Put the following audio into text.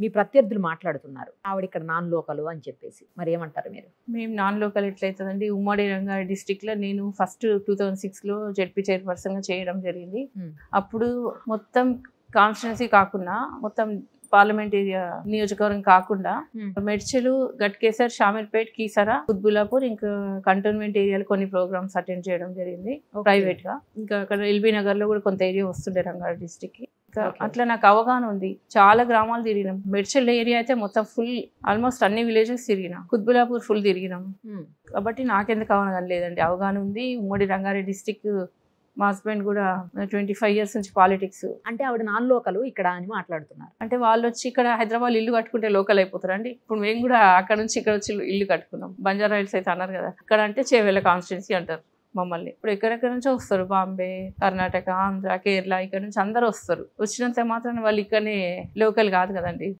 మీ ప్రత్యర్థులు మాట్లాడుతున్నారు ఆవిడ ఇక్కడ నాన్ లోకలు అని చెప్పేసి మరి ఏమంటారు మీరు మేము నాన్ లోకల్ ఎట్లయితుందండి ఉమ్మడి రంగారెడ్డి డిస్టిక్లో నేను ఫస్ట్ టూ థౌజండ్ సిక్స్లో జెడ్పీ చైర్పర్సన్గా చేయడం జరిగింది Hmm. అప్పుడు మొత్తం కాన్స్టిట్యున్సీ కాకుండా మొత్తం పార్లమెంట్ ఏరియా నియోజకవర్గం కాకుండా మెడ్చలు గట్కేసర్ షామీర్పేట్ కీసరా కుత్బులాపూర్ ఇంకా కంటోన్మెంట్ ఏరియాలో కొన్ని ప్రోగ్రామ్స్ అటెండ్ చేయడం జరిగింది ప్రైవేట్ గా ఇంకా అక్కడ ఎల్బీ నగర్ లో కూడా కొంత ఏరియా వస్తుండే రంగారెడ్డి డిస్టిక్ కి ఇంకా Okay. అట్లా నాకు అవగాహన ఉంది చాలా గ్రామాలు తిరిగినాం మెడ్చల్ ఏరియా అయితే మొత్తం ఫుల్ ఆల్మోస్ట్ అన్ని విలేజెస్ తిరిగినాం కుత్బులాపూర్ ఫుల్ తిరిగినాం ఉమ్. కాబట్టి నాకెందుకు అవగాహన లేదండి అవగాహన ఉంది ఉమ్మడి రంగారెడ్డి డిస్టిక్ మా హస్బెండ్ కూడా ట్వంటీ ఫైవ్ ఇయర్స్ నుంచి పాలిటిక్స్ అంటే ఆవిడ నాన్ లోకలు ఇక్కడ అని మాట్లాడుతున్నారు అంటే వాళ్ళు వచ్చి ఇక్కడ హైదరాబాద్ ఇల్లు కట్టుకుంటే లోకల్ అయిపోతారు అండి ఇప్పుడు మేము కూడా అక్కడ నుంచి ఇక్కడ వచ్చి ఇల్లు కట్టుకున్నాం బంజారా హిల్స్ అయితే అన్నారు కదా ఇక్కడ అంటే చేవేళ్ళ కాన్స్టిట్యున్సీ అంటారు మమ్మల్ని ఇప్పుడు ఎక్కడెక్కడ నుంచో వస్తారు బాంబే కర్ణాటక ఆంధ్ర కేరళ ఇక్కడ నుంచి అందరూ వస్తారు వచ్చినంత మాత్రం వాళ్ళు ఇక్కడనే లోకల్ కాదు కదండి